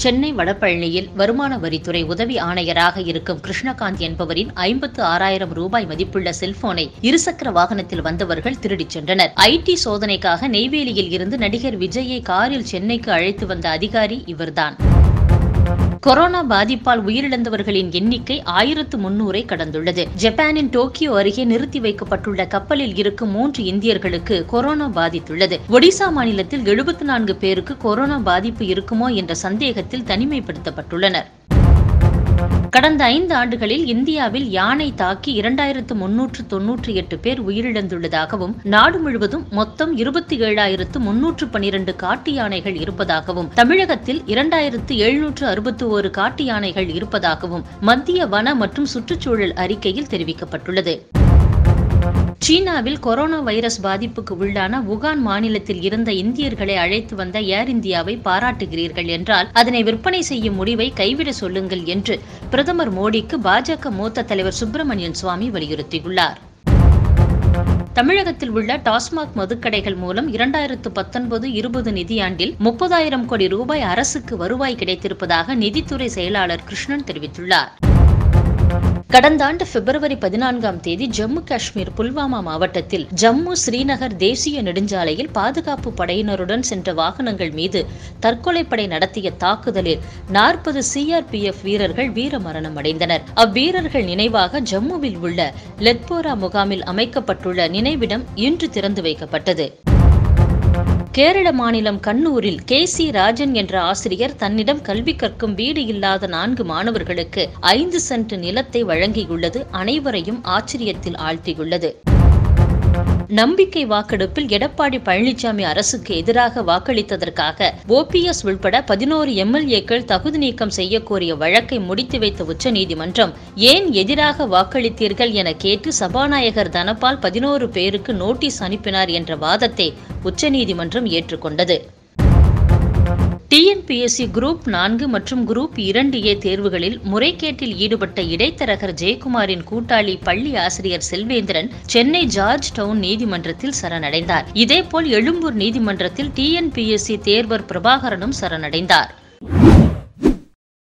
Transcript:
சென்னை வடபழனியில் வருமான வரித்துறை உதவி ஆணையராக இருக்கும் கிருஷ்ணகாந்த் என்பவரின் ஐம்பத்து ஆறாயிரம் ரூபாய் மதிப்புள்ள செல்போனை இருசக்கர வாகனத்தில் வந்தவர்கள் திருடிச் சென்றனர் ஐடி சோதனைக்காக நெய்வேலியில் இருந்து நடிகர் விஜயை காரில் சென்னைக்கு அழைத்து வந்த அதிகாரி இவர்தான் கொரோனா பாதிப்பால் உயிரிழந்தவர்களின் எண்ணிக்கை ஆயிரத்து முன்னூரை கடந்துள்ளது ஜப்பானின் டோக்கியோ அருகே நிறுத்தி வைக்கப்பட்டுள்ள கப்பலில் இருக்கும் மூன்று இந்தியர்களுக்கு கொரோனா பாதித்துள்ளது ஒடிசா மாநிலத்தில் எழுபத்து நான்கு பேருக்கு கொரோனா பாதிப்பு இருக்குமோ என்ற சந்தேகத்தில் தனிமைப்படுத்தப்பட்டுள்ளனர் கடந்த ஐந்து ஆண்டுகளில் இந்தியாவில் யானை தாக்கி இரண்டாயிரத்து முன்னூற்று தொன்னூற்றி எட்டு பேர் உயிரிழந்துள்ளதாகவும் நாடு முழுவதும் மொத்தம் இருபத்தி ஏழாயிரத்து முன்னூற்று பனிரெண்டு காட்டு யானைகள் இருப்பதாகவும் தமிழகத்தில் இரண்டாயிரத்து எழுநூற்று அறுபத்தி ஓரு காட்டு யானைகள் இருப்பதாகவும் மத்திய வன மற்றும் சுற்றுச்சூழல் அறிக்கையில் தெரிவிக்கப்பட்டுள்ளது சீனாவில் கொரோனா வைரஸ் பாதிப்புக்கு உள்ளான உகான் மாநிலத்தில் இருந்த இந்தியர்களை அழைத்து வந்த ஏர் இந்தியாவை பாராட்டுகிறீர்கள் என்றால் அதனை விற்பனை செய்யும் முடிவை கைவிட சொல்லுங்கள் என்று பிரதமர் மோடிக்கு பாஜக மூத்த தலைவர் சுப்பிரமணியன் சுவாமி வலியுறுத்தியுள்ளார் தமிழகத்தில் உள்ள டாஸ்மாக் மதுக்கடைகள் மூலம் இரண்டாயிரத்து பத்தொன்பது இருபது நிதியாண்டில் முப்பதாயிரம் கோடி ரூபாய் அரசுக்கு வருவாய் கிடைத்திருப்பதாக நிதித்துறை செயலாளர் கிருஷ்ணன் தெரிவித்துள்ளார் கடந்த ஆண்டு பிப்ரவரி பதினான்காம் தேதி ஜம்மு காஷ்மீர் புல்வாமா மாவட்டத்தில் ஜம்மு ஸ்ரீநகர் தேசிய நெடுஞ்சாலையில் பாதுகாப்பு படையினருடன் சென்ற வாகனங்கள் மீது தற்கொலை படை நடத்திய தாக்குதலில் நாற்பது சிஆர்பிஎஃப் வீரர்கள் வீரமரணம் அடைந்தனர் அவ்வீரர்கள் நினைவாக ஜம்முவில் உள்ள லெத்போரா முகாமில் அமைக்கப்பட்டுள்ள நினைவிடம் இன்று திறந்து வைக்கப்பட்டது கேரள மாநிலம் கண்ணூரில் கே சி ராஜன் என்ற ஆசிரியர் தன்னிடம் கல்வி கற்கும் வீடு இல்லாத நான்கு மாணவர்களுக்கு ஐந்து சென்ட் நிலத்தை வழங்கியுள்ளது அனைவரையும் ஆச்சரியத்தில் ஆழ்த்தியுள்ளது நம்பிக்கை வாக்கெடுப்பில் எடப்பாடி பழனிசாமி அரசுக்கு எதிராக வாக்களித்ததற்காக ஓபிஎஸ் உள்பட பதினோரு எம்எல்ஏக்கள் தகுதி நீக்கம் செய்யக்கோரிய வழக்கை முடித்து வைத்த உச்சநீதிமன்றம் ஏன் எதிராக வாக்களித்தீர்கள் என கேட்டு சபாநாயகர் தனபால் பதினோரு பேருக்கு நோட்டீஸ் அனுப்பினார் என்ற வாதத்தை உச்சநீதிமன்றம் ஏற்றுக்கொண்டது டிஎன்பிஎஸ்சி குரூப் நான்கு மற்றும் குரூப் இரண்டு ஏ தேர்வுகளில் முறைகேட்டில் ஈடுபட்ட இடைத்தரகர் ஜெயக்குமாரின் கூட்டாளி பள்ளி ஆசிரியர் செல்வேந்திரன் சென்னை ஜார்ஜ் டவுன் நீதிமன்றத்தில் சரணடைந்தார் இதேபோல் எழும்பூர் நீதிமன்றத்தில் டிஎன்பிஎஸ்சி தேர்வர் பிரபாகரனும் சரணடைந்தார்